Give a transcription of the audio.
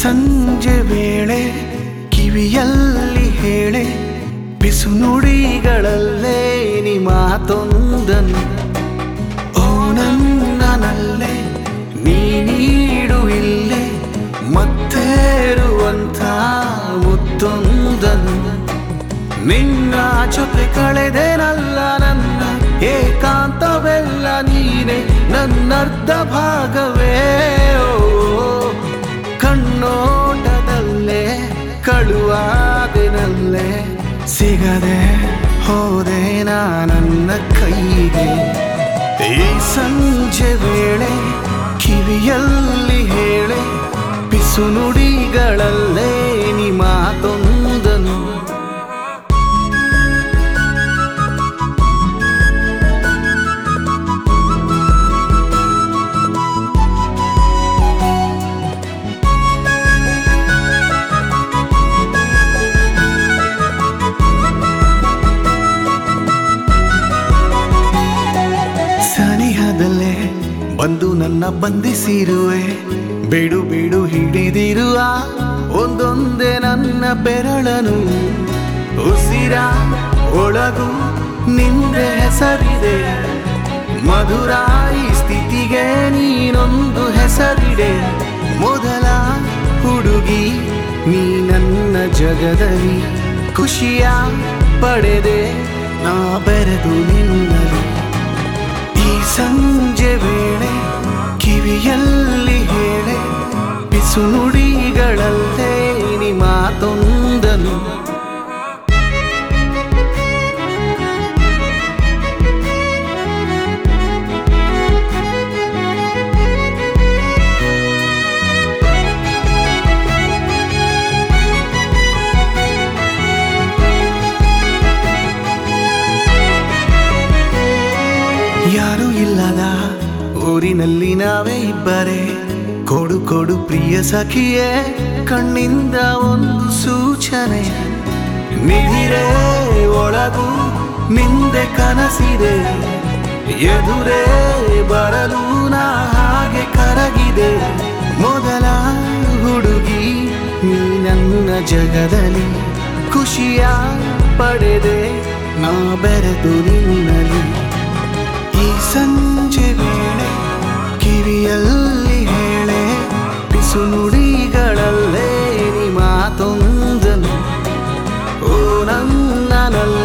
ಸಂಜೆ ವೇಳೆ ಕಿವಿಯಲ್ಲಿ ಹೇಳೆ ಬಿಸು ನುಡಿಗಳಲ್ಲೇ ನಿ ಮಾತೊಂದನ್ನು ಓ ನನ್ನನಲ್ಲೇ ನೀ ನೀಡು ಇಲ್ಲೇ ಮತ್ತೇರುವಂಥ ಮುತ್ತೊಂದನ್ನು ನಿನ್ನ ಜೊತೆ ಕಳೆದೇನಲ್ಲ ನನ್ನ ಏಕಾಂತವೆಲ್ಲ ನೀನೆ ನನ್ನರ್ಧ ಭಾಗವೇ ಓ ಕಣ್ಣೋಟದಲ್ಲೇ ಕಳುವಾದೆನಲ್ಲೇ ಸಿಗದೆ ಹೋದೆ ನಾ ನನ್ನ ಕೈಗೆ ಈ ಸಂಜೆ ವೇಳೆ ಕಿವಿಯಲ್ಲಿ ಹೇಳೆ ಪಿಸು ನುಡಿಗಳಲ್ಲೇ ನಿ ಮಾತೊಂದನು ಸನಿಹದಲ್ಲೇ ಬಂದು ನನ್ನ ಬಂಧಿಸಿರುವೆ ಬೇಡು ಬೇಡು ಹಿಡಿದಿರುವ ಒಂದೊಂದೇ ನನ್ನ ಬೆರಳನು ಉಸಿರ ಒಳಗು ನಿಂದೆ ಹೆಸರಿದೆ ಮಧುರ ಈ ಸ್ಥಿತಿಗೆ ನೀನೊಂದು ಹೆಸರಿದೆ ಮೊದಲ ಹುಡುಗಿ ನೀ ನನ್ನ ಜಗದಲ್ಲಿ ಖುಷಿಯ ಪಡೆದೆ ನಾ ಬೆರೆದು ನಿನ್ನಲಿ ಈ ಸಂಜೆ ವೇಳೆ ಕಿವಿಯಲ್ಲಿ ಹೇಳೆ ಬಿಸು ನುಡಿಗಳಲ್ಲೇ ನಿ ಮಾತೊಂದನು ಯಾರು ಇಲ್ಲದ ಊರಿನಲ್ಲಿ ನಾವೇ ಇಬ್ಬರೇ ಕೊಡು ಕೊಡು ಪ್ರಿಯ ಸಖಿಯೇ ಕಣ್ಣಿಂದ ಒಂದು ಸೂಚನೆ ನಿಧಿರೇ ಒಳಗು ನಿಂದೆ ಕನಸಿದೆ ಎದುರೇ ಬರಲು ನಾ ಹಾಗೆ ಕರಗಿದೆ ಮೊದಲ ಹುಡುಗಿ ನೀ ನನ್ನ ಜಗದಲ್ಲಿ ಖುಷಿಯ ಪಡೆದೆ ನಾ ಬೆರೆತು ನಿನ್ನಲಿ ಈ ಸಂಜೆ ವೇಳೆ ಕಿವಿಯಲ್ಲಿ ಹೇಳೆ ಬಿಸು ನುಡಿಗಳಲ್ಲೇ ನಿ ಮಾತೊಂದನು ಓ ನನ್ನನಲ್ಲ